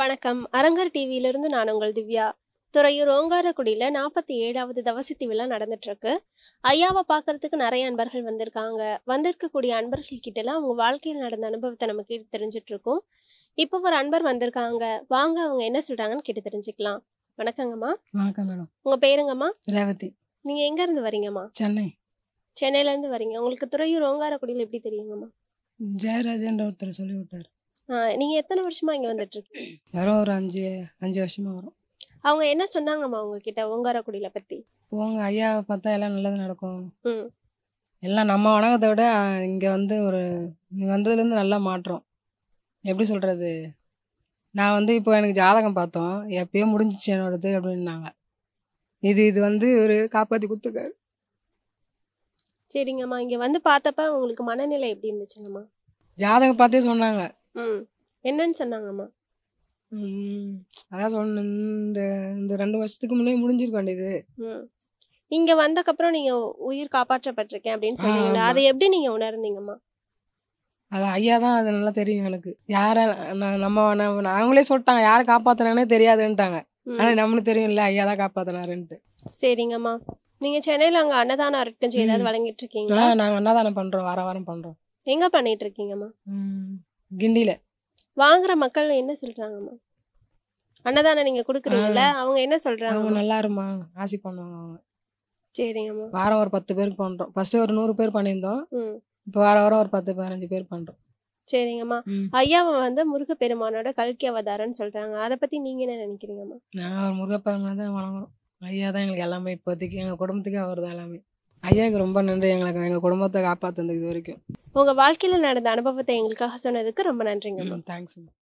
வணக்கம் அரங்கர் டிவியிலிருந்து நான் உங்கள் திவ்யா துறையூர் ஓங்காரக்குடியில நாற்பத்தி ஏழாவது தவசித்தி விழா நடந்துட்டு இருக்கு ஐயாவை பார்க்கறதுக்கு நிறைய அன்பர்கள் வந்திருக்காங்க வந்திருக்கக்கூடிய அன்பர்கள் கிட்ட எல்லாம் அவங்க வாழ்க்கையில் நடந்த அனுபவத்தை நம்ம கேட்டு தெரிஞ்சுட்டு இருக்கோம் இப்போ ஒரு அன்பர் வந்திருக்காங்க வாங்க அவங்க என்ன சொல்றாங்கன்னு கேட்டு தெரிஞ்சுக்கலாம் வணக்கங்கம்மா வணக்கம் மேடம் உங்க பேருங்கம்மா ரேவதி நீங்க எங்க இருந்து வரீங்கம்மா சென்னை சென்னையில இருந்து வரீங்க உங்களுக்கு துறையூர் ஓங்காரக்குடியில எப்படி தெரியுங்கம்மா ஜெயராஜன்ற ஒருத்தர் சொல்லி விட்டார் ஆஹ் நீங்க எத்தனை வருஷமா இங்க வந்துட்டு இருக்கீங்க வரும் ஒரு அஞ்சு அஞ்சு வருஷமா வரும் அவங்க என்ன சொன்னாங்கம்மா உங்ககிட்ட ஓங்காரக்குடியில பத்தி போங்க ஐயாவை பார்த்தா எல்லாம் நல்லது நடக்கும் ம் எல்லாம் நம்ம வணக்கத்தை விட இங்கே வந்து ஒரு நீ வந்ததுலேருந்து நல்லா மாற்றம் எப்படி சொல்கிறது நான் வந்து இப்போ எனக்கு ஜாதகம் பார்த்தோம் எப்பயோ முடிஞ்சிச்சு என்னோடது அப்படின்னாங்க இது இது வந்து ஒரு காப்பாற்றி கொடுத்துருக்காரு சரிங்கம்மா இங்க வந்து பார்த்தப்ப உங்களுக்கு மனநிலை எப்படி இருந்துச்சுங்கம்மா ஜாதகம் பார்த்தே சொன்னாங்க ம் என்னன்னு சொன்னாங்கம்மா ம், அதான் சொன்ன இந்த இந்த ரெண்டு வருஷத்துக்கு முன்னே முடிஞ்சிருக்க வேண்டியது ம் இங்க வந்தக்கப்புறம் நீங்க உயிர் காப்பாற்றப்பட்டிருக்கேன் அப்படின்னு சொன்னீங்களா ஆமா. அதை எப்படி நீங்க உணர்ந்தீங்கம்மா அது ஐயா தான் அது நல்லா தெரியும் எனக்கு யாரை நான் நம்ம நம்ம நாங்களே சொல்லிட்டாங்க யாரை காப்பாத்தினானே தெரியாதுன்ட்டாங்க ம். ஆனா நம்மளுக்கு தெரியும்ல ஐயா தான் காப்பாத்தினாருன்ட்டு சரிங்கம்மா நீங்க சென்னையில அங்க அன்னதானம் அருட்கஞ்சி ஏதாவது ம். வழங்கிட்டு ஆ இருக்கீங்களா நாங்க அன்னதானம் பண்றோம் வார வாரம் பண்றோம் எங்க பண்ணிட்டு இருக்கீங்கம்மா ம், கிண்டியில வாங்குற மக்கள் என்ன சொல்றாங்கம்மா அன்னதானம் நீங்க குடுக்குறீங்கல்ல அவங்க என்ன அவங்க சொல்றாங்க நல்லா இருமா ஆசி பண்ணுவாங்க அவங்க சரிங்கம்மா வாரம் ஒரு பத்து பேருக்கு பண்றோம் ஃபர்ஸ்ட் ஒரு நூறு பேர் பண்ணியிருந்தோம் ம் இப்போ வார வாரம் ஒரு பத்து பதினஞ்சு பேர் பண்றோம் சரிங்கம்மா ம். ஐயாவை வந்து முருகப்பெருமானோட கல்கி அவதாரம்னு சொல்றாங்க அதை பத்தி நீங்க என்ன நினைக்கிறீங்கம்மா நாங்கள் ஒரு முருகப்பெருமானை தான் வணங்குறோம் ஐயா தான் எங்களுக்கு எல்லாமே இப்போதைக்கு எங்கள் குடும்பத்துக்கு அவர் தான் எல்லாமே ஐயாவுக்கு ரொம்ப நன்றி எங்களுக்கு எங்கள் குடும்பத்தை காப்பாற்றுனது இது வரைக்கும் உங்க வாழ்க்கையில நடந்த அனுபவத்தை எங்களுக்காக சொன்னதுக்கு ரொம்ப நன்றிங்கம்மா தேங்க்ஸ்